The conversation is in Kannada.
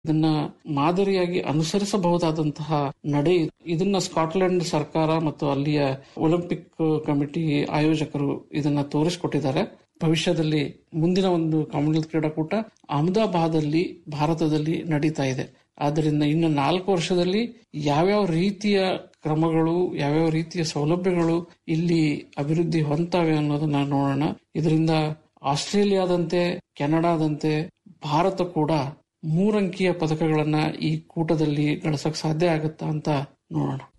ಇದನ್ನ ಮಾದರಿಯಾಗಿ ಅನುಸರಿಸಬಹುದಾದಂತಹ ನಡೆ ಇದು. ಇದನ್ನ ಸ್ಕಾಟ್ಲೆಂಡ್ ಸರ್ಕಾರ ಮತ್ತು ಅಲ್ಲಿಯ ಒಲಿಂಪಿಕ್ ಕಮಿಟಿ ಆಯೋಜಕರು ಇದನ್ನ ತೋರಿಸಿಕೊಟ್ಟಿದ್ದಾರೆ ಭವಿಷ್ಯದಲ್ಲಿ ಮುಂದಿನ ಒಂದು ಕಾಮನ್ವೆಲ್ತ್ ಕ್ರೀಡಾಕೂಟ ಅಹಮದಾಬಾದ್ ಅಲ್ಲಿ ಭಾರತದಲ್ಲಿ ನಡೀತಾ ಇದೆ ಆದ್ದರಿಂದ ಇನ್ನು ನಾಲ್ಕು ವರ್ಷದಲ್ಲಿ ಯಾವ್ಯಾವ ರೀತಿಯ ಕ್ರಮಗಳು ಯಾವ್ಯಾವ ರೀತಿಯ ಸೌಲಭ್ಯಗಳು ಇಲ್ಲಿ ಅಭಿವೃದ್ಧಿ ಹೊಂದ್ತವೆ ಅನ್ನೋದನ್ನ ನೋಡೋಣ ಇದರಿಂದ ಆಸ್ಟ್ರೇಲಿಯಾದಂತೆ ಕೆನಡಾದಂತೆ ಭಾರತ ಕೂಡ ಮೂರಂಕಿಯ ಪದಕಗಳನ್ನ ಈ ಕೂಟದಲ್ಲಿ ಗಳಿಸಕ್ ಸಾಧ್ಯ ಆಗುತ್ತಾ ಅಂತ ನೋಡೋಣ